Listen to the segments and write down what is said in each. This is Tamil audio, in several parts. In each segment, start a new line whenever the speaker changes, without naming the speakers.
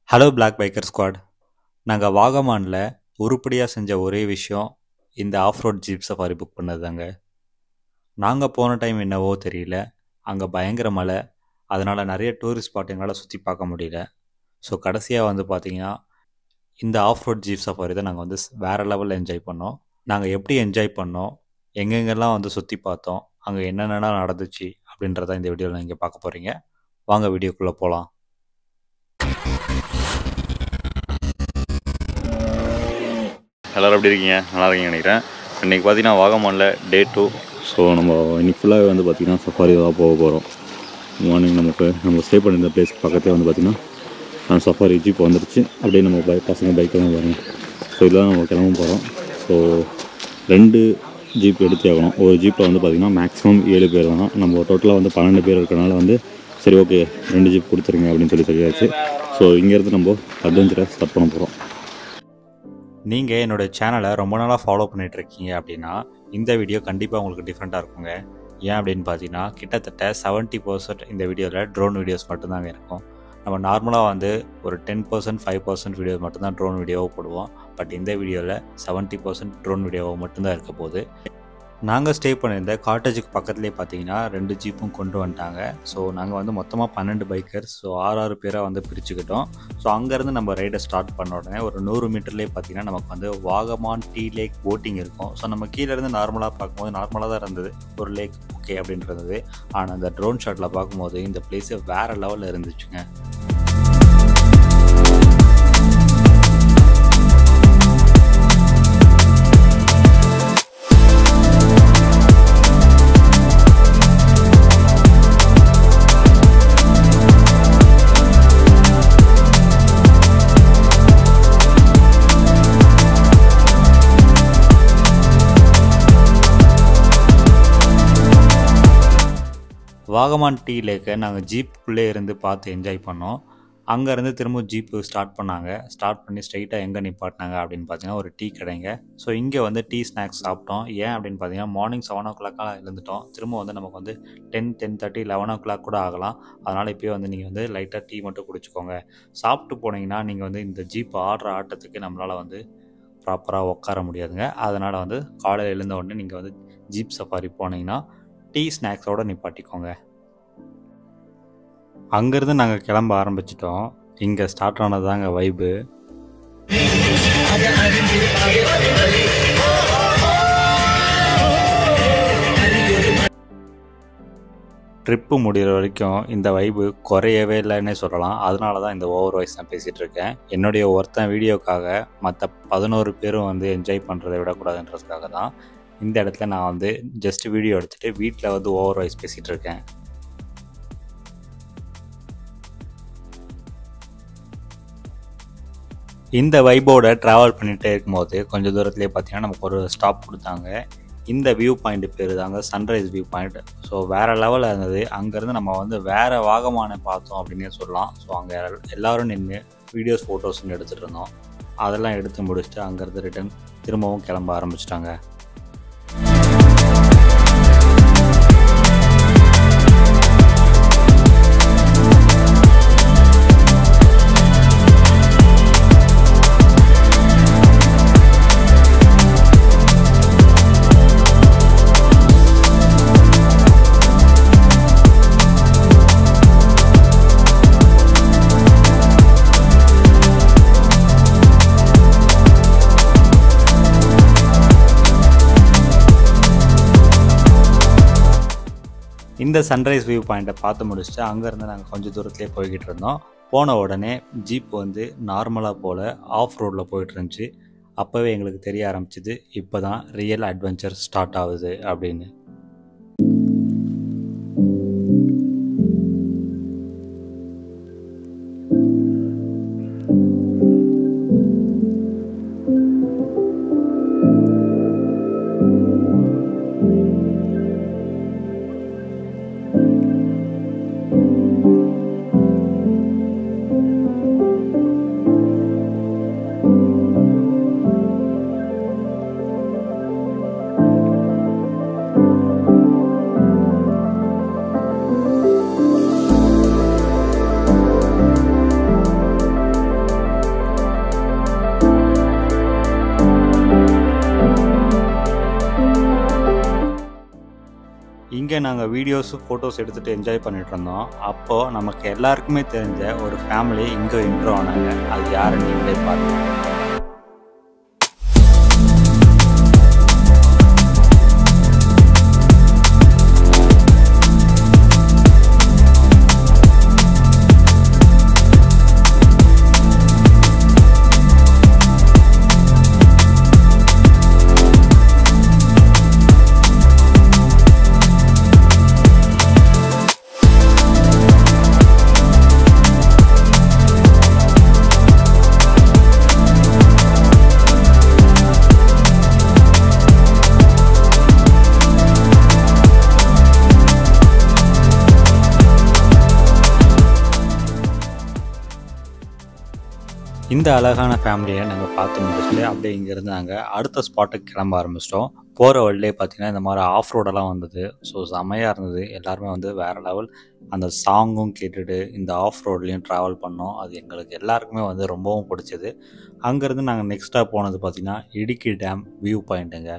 ஹலோ பிளாக் பைக்கர் ஸ்குவாட் நாங்கள் வாகமானில் உருப்படியாக செஞ்ச ஒரே விஷயம் இந்த off road jeep safari book பண்ணது தாங்க நாங்கள் போன டைம் என்னவோ தெரியல அங்கே பயங்கர மழை அதனால் நிறைய டூரிஸ்ட் ஸ்பாட் எங்களால் சுற்றி பார்க்க முடியல ஸோ கடைசியாக வந்து பார்த்தீங்கன்னா இந்த ஆஃப் ரோட் ஜீப் சஃபாரி தான் நாங்கள் வந்து வேறு லெவலில் என்ஜாய் பண்ணோம் நாங்கள் எப்படி என்ஜாய் பண்ணோம் எங்கெங்கெல்லாம் வந்து சுற்றி பார்த்தோம் அங்கே என்னென்னலாம் நடந்துச்சு அப்படின்றத இந்த வீடியோவில் நீங்கள் பார்க்க போகிறீங்க வாங்க வீடியோக்குள்ளே போகலாம்
எல்லோரும் எப்படி இருக்கீங்க நல்லா இருக்கீங்க நினைக்கிறேன் இன்றைக்கி பார்த்தீங்கன்னா வாகமானில் டே டூ ஸோ நம்ம இன்னைக்கு ஃபுல்லாகவே வந்து பார்த்திங்கன்னா சஃபாரி தான் போக போகிறோம் மார்னிங் நமக்கு நம்ம ஸ்டே பண்ணியிருந்த பிளேஸ் பக்கத்தே வந்து பார்த்திங்கன்னா சஃபாரி ஜீப் வந்துருச்சு அப்படியே நம்ம பைக் பசங்க பைக்கில் தான் வரோம் ஸோ இதெல்லாம் நம்ம கிளம்ப போகிறோம் ஸோ ரெண்டு ஜீப் எடுத்தே ஆகணும் ஒரு ஜீப்பில் வந்து பார்த்திங்கன்னா மேக்ஸிமம் ஏழு பேர் தான் நம்ம டோட்டலாக வந்து பன்னெண்டு பேர் இருக்கிறனால வந்து சரி ஓகே ரெண்டு ஜீப் கொடுத்துருங்க அப்படின்னு சொல்லி சொல்லியாச்சு ஸோ இங்கேருந்து நம்ம அட்வென்ச்சரை ஸ்டார்ட் பண்ண போகிறோம்
நீங்கள் என்னோட சேனலை ரொம்ப நாளாக ஃபாலோ பண்ணிட்டு இருக்கீங்க அப்படின்னா இந்த வீடியோ கண்டிப்பாக உங்களுக்கு டிஃப்ரெண்ட்டாக இருக்குங்க ஏன் அப்படின்னு பார்த்தீங்கன்னா கிட்டத்தட்ட செவன்ட்டி பர்சன்ட் இந்த வீடியோவில் ட்ரோன் வீடியோஸ் மட்டும்தாங்க இருக்கும் நம்ம நார்மலாக வந்து ஒரு ten percent five percent videos மட்டும்தான் ட்ரோன் வீடியோவை போடுவோம் பட் இந்த வீடியோவில் செவன்ட்டி பர்சன்ட் ட்ரோன் வீடியோவை மட்டும்தான் இருக்க போகுது நாங்கள் ஸ்டே பண்ணியிருந்த காட்டேஜுக்கு பக்கத்துலேயே பார்த்தீங்கன்னா ரெண்டு ஜீப்பும் கொண்டு வந்துட்டாங்க ஸோ நாங்கள் வந்து மொத்தமாக பன்னெண்டு பைக்கர்ஸ் ஸோ ஆறு ஆறு பேராக வந்து பிரிச்சுக்கிட்டோம் ஸோ அங்கேருந்து நம்ம ரைடை ஸ்டார்ட் பண்ண உடனே ஒரு நூறு மீட்டர்லேயே பார்த்தீங்கன்னா நமக்கு வந்து வாகமான் டீ லேக் போட்டிங் இருக்கும் ஸோ நம்ம கீழே இருந்து நார்மலாக பார்க்கும்போது நார்மலாக தான் இருந்தது ஒரு லேக் ஓகே அப்படின்றது ஆனால் அந்த ட்ரோன் ஷாட்டில் பார்க்கும்போது இந்த பிளேஸே வேறு லெவலில் இருந்துச்சுங்க வாகமான் டீ லேக்கை நாங்கள் ஜீப்புக்குள்ளே இருந்து பார்த்து என்ஜாய் பண்ணோம் அங்கேருந்து திரும்ப ஜீப்பு ஸ்டார்ட் பண்ணாங்க ஸ்டார்ட் பண்ணி ஸ்ட்ரைட்டாக எங்கே நிப்பாட்டினாங்க அப்படின்னு பார்த்தீங்கன்னா ஒரு டீ கடைங்க ஸோ இங்கே வந்து டீ ஸ்நாக்ஸ் சாப்பிட்டோம் ஏன் அப்படின்னு பார்த்தீங்கன்னா மார்னிங் செவன் ஓ கிளாக்காக இருந்துட்டோம் திரும்ப வந்து நமக்கு வந்து ten ten thirty eleven o'clock கூட ஆகலாம் அதனால் இப்போயே வந்து நீங்கள் வந்து லைட்டாக டீ மட்டும் குடிச்சிக்கோங்க சாப்பிட்டு போனீங்கன்னா நீங்கள் வந்து இந்த ஜீப் ஆடுற ஆட்டத்துக்கு நம்மளால் வந்து ப்ராப்பராக உட்கார முடியாதுங்க அதனால் வந்து காலையில் எழுந்த உடனே நீங்கள் வந்து ஜீப் சஃபாரி போனீங்கன்னா டீ ஸ்நாக்ஸோடு நிப்பாட்டிக்கோங்க அங்கேருந்து நாங்கள் கிளம்ப ஆரம்பிச்சிட்டோம் இங்கே ஸ்டார்ட் ஆனது தாங்க வைபு ட்ரிப்பு முடிகிற வரைக்கும் இந்த வைபு குறையவே இல்லைன்னே சொல்லலாம் அதனால தான் இந்த ஓவர் வாய்ஸ் நான் பேசிகிட்டு இருக்கேன் என்னுடைய ஒருத்தன் வீடியோக்காக மற்ற பதினோரு பேரும் வந்து என்ஜாய் பண்ணுறதை விடக்கூடாதுன்றதுக்காக தான் இந்த இடத்துல நான் வந்து ஜஸ்ட் வீடியோ எடுத்துகிட்டு வீட்டில் வந்து ஓவர் வாய்ஸ் பேசிகிட்டு இருக்கேன் இந்த வைபோட ட்ராவல் பண்ணிகிட்டே இருக்கும்போது கொஞ்சம் தூரத்துலேயே பார்த்தீங்கன்னா நமக்கு ஒரு ஸ்டாப் கொடுத்தாங்க இந்த வியூ பாயிண்ட் பேர் தாங்க சன்ரைஸ் வியூ பாயிண்ட் ஸோ வேறு லெவலில் இருந்தது அங்கேருந்து நம்ம வந்து வேறு வாகமான பார்த்தோம் அப்படின்னே சொல்லலாம் ஸோ அங்கே எல்லோரும் நின்று வீடியோஸ் ஃபோட்டோஸ்ன்னு எடுத்துகிட்டு இருந்தோம் அதெல்லாம் எடுத்து முடிச்சுட்டு அங்கேருந்து ரிட்டன் திரும்பவும் கிளம்ப ஆரம்பிச்சிட்டாங்க இந்த சன்ரைஸ் வியூ பாயிண்ட்டை பார்த்து முடிச்சுட்டு அங்கேருந்து நாங்கள் கொஞ்சம் தூரத்துலேயே போய்கிட்டு இருந்தோம் போன உடனே ஜீப் வந்து நார்மலாக போல் ஆஃப் ரோடில் போயிட்டு இருந்துச்சு அப்போவே எங்களுக்கு தெரிய ஆரம்பிச்சிது இப்போ தான் ரியல் அட்வென்ச்சர் ஸ்டார்ட் ஆகுது அப்படின்னு இங்கே நாங்கள் வீடியோஸு ஃபோட்டோஸ் எடுத்துகிட்டு என்ஜாய் பண்ணிட்டு இருந்தோம் அப்போது நமக்கு எல்லாருக்குமே தெரிஞ்ச ஒரு ஃபேமிலி இங்கே இன்ட்ரோ ஆனாங்க அது யாருன்னு நீங்களே பாருங்க இந்த அழகான ஃபேமிலியை நாங்கள் பார்த்து முடிச்சுட்டு அப்படியே இங்கேருந்து நாங்கள் அடுத்த ஸ்பாட்டுக்கு கிளம்ப ஆரம்பிச்சிட்டோம் போகிற வழியிலே பார்த்தீங்கன்னா இந்த மாதிரி ஆஃப் ரோடெல்லாம் வந்தது ஸோ செமையாக இருந்தது எல்லாருமே வந்து வேறு லெவல் அந்த சாங்கும் கேட்டுட்டு இந்த ஆஃப் ரோட்லேயும் ட்ராவல் பண்ணோம் அது எங்களுக்கு எல்லாருக்குமே வந்து ரொம்பவும் பிடிச்சது அங்கேருந்து நாங்கள் நெக்ஸ்ட்டாக போனது பார்த்திங்கன்னா இடுக்கி டேம் வியூ பாயிண்ட்டுங்க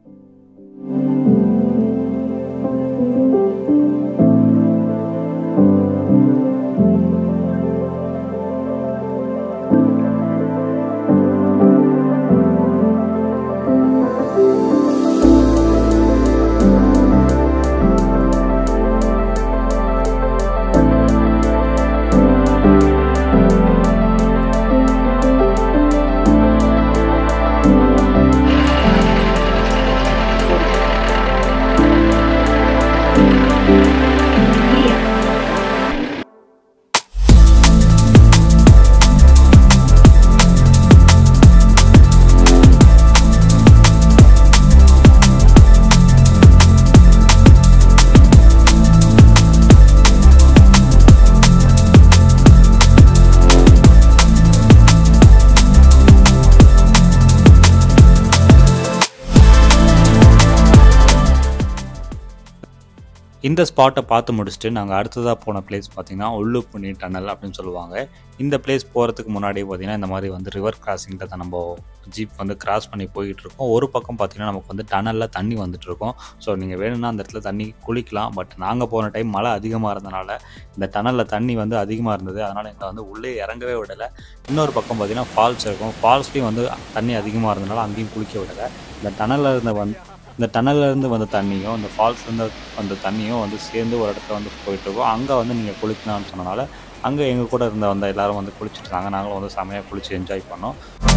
இந்த ஸ்பாட்டை பார்த்து முடிச்சுட்டு நாங்கள் அடுத்ததாக போன பிளேஸ் பார்த்திங்கன்னா உள்ளுப்புணி டனல் அப்படின்னு சொல்லுவாங்க இந்த பிளேஸ் போகிறதுக்கு முன்னாடி பார்த்திங்கன்னா இந்த மாதிரி வந்து ரிவர் கிராசிங்கில் தான் நம்ம ஜீப் வந்து கிராஸ் பண்ணி போயிட்டு இருக்கோம் ஒரு பக்கம் பார்த்திங்கன்னா நமக்கு வந்து டனலில் தண்ணி வந்துட்டு இருக்கும் ஸோ நீங்கள் வேணும்னா அந்த இடத்துல தண்ணி குளிக்கலாம் பட் நாங்கள் போன டைம் மழை அதிகமாக இருந்தனால இந்த டனலில் தண்ணி வந்து அதிகமாக இருந்தது அதனால் எங்களை வந்து உள்ளே இறங்கவே விடலை இன்னொரு பக்கம் பார்த்திங்கன்னா ஃபால்ஸ் இருக்கும் ஃபால்ஸ்லேயும் வந்து தண்ணி அதிகமாக இருந்தனால அங்கேயும் குளிக்க விடலை இந்த டனலில் இருந்த வந்து இந்த டனல்ல இருந்து வந்த தண்ணியும் இந்த ஃபால்ஸ்லேருந்து வந்த தண்ணியும் வந்து சேர்ந்து ஒரு இடத்துல வந்து போயிட்டுருக்கோம் அங்கே வந்து நீங்கள் குளிக்கலாம்னு சொன்னனால அங்கே எங்கள் கூட இருந்த வந்த எல்லாரும் வந்து குளிச்சுட்டு இருந்தாங்க நாங்களும் வந்து செமையாக குளிச்சு என்ஜாய் பண்ணோம்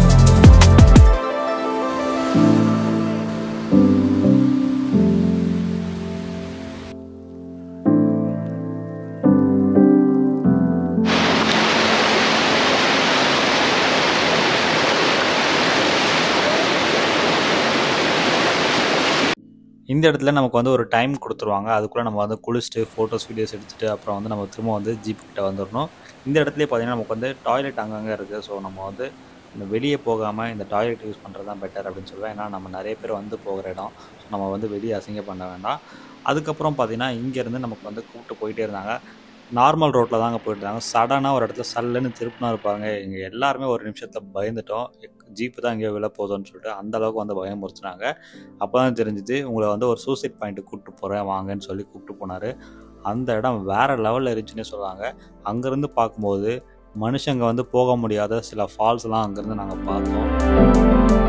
இந்த இடத்துல நமக்கு வந்து ஒரு டைம் கொடுத்துருவாங்க அதுக்குள்ளே நம்ம வந்து குளிச்சுட்டு ஃபோட்டோஸ் வீடியோஸ் எடுத்துகிட்டு அப்புறம் வந்து நம்ம திரும்ப வந்து ஜீப் கிட்ட வந்துடணும் இந்த இடத்துலேயே பார்த்தீங்கன்னா நமக்கு வந்து டாய்லெட் அங்கங்கே இருக்குது ஸோ நம்ம வந்து இந்த வெளியே போகாமல் இந்த டாய்லெட் யூஸ் பண்ணுறது தான் பெட்டர் அப்படின்னு சொல்லுவேன் ஏன்னா நம்ம நிறைய பேர் வந்து போகிற இடம் ஸோ நம்ம வந்து வெளியே அசிங்க பண்ண வேண்டாம் அதுக்கப்புறம் பார்த்தீங்கன்னா இங்கேருந்து நமக்கு வந்து கூப்பிட்டு போயிட்டே இருந்தாங்க நார்மல் ரோட்டில் தாங்க போயிட்டு இருந்தாங்க சடனாக ஒரு இடத்துல சல்லுன்னு திருப்பினா இருப்பாங்க இங்கே எல்லாருமே ஒரு நிமிஷத்தில் பயந்துட்டோம் ஜீப்பு தான் எங்கேயோ விழ போதும்னு சொல்லிட்டு அந்த அளவுக்கு வந்து பயமுறுத்துனாங்க அப்போ தான் தெரிஞ்சுது உங்களை வந்து ஒரு சூசைட் பாயிண்ட்டு கூப்பிட்டு போகிறேன் வாங்கன்னு சொல்லி கூப்பிட்டு போனார் அந்த இடம் வேறு லெவலில் இருந்துச்சுன்னே சொல்லுவாங்க அங்கேருந்து பார்க்கும்போது மனுஷங்க வந்து போக முடியாத சில ஃபால்ஸ்லாம் அங்கேருந்து நாங்கள் பார்த்தோம்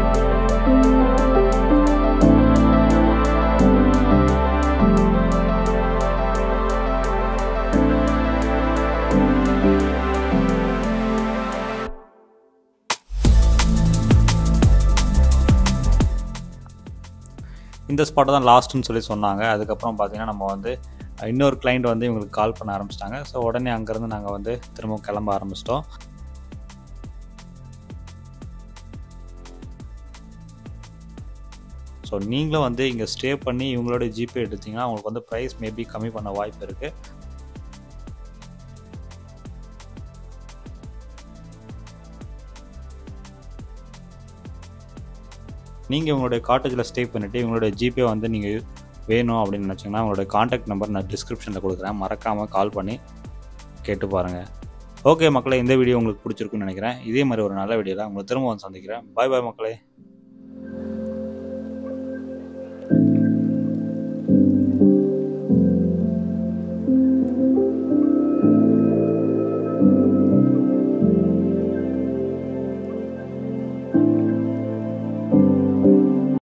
இந்த ஸ்பாட்டை தான் லாஸ்ட்டுன்னு சொல்லி சொன்னாங்க அதுக்கப்புறம் பார்த்தீங்கன்னா நம்ம வந்து இன்னொரு கிளைண்ட் வந்து இவங்களுக்கு கால் பண்ண ஆரம்பிச்சிட்டாங்க ஸோ உடனே அங்கேருந்து நாங்கள் வந்து திரும்ப கிளம்ப ஆரம்பிச்சிட்டோம் ஸோ நீங்களும் வந்து இங்கே ஸ்டே பண்ணி இவங்களோட ஜிபே எடுத்தீங்கன்னா உங்களுக்கு வந்து ப்ரைஸ் மேபி கம்மி பண்ண வாய்ப்பு இருக்குது நீங்கள் உங்களுடைய காட்டேஜில் ஸ்டே பண்ணிவிட்டு இவங்களுடைய ஜிபே வந்து நீங்கள் வேணும் அப்படின்னு நினச்சிங்கன்னா உங்களோட காண்டாக்ட் நம்பர் நான் டிஸ்கிரிப்ஷனில் கொடுக்குறேன் மறக்காமல் கால் பண்ணி கேட்டு பாருங்கள் ஓகே மக்களே இந்த வீடியோ உங்களுக்கு பிடிச்சிருக்குன்னு நினைக்கிறேன் இதே மாதிரி ஒரு நல்ல வீடியோவில் உங்களை திரும்ப வந்து சந்திக்கிறேன் பாய் பாய் மக்களே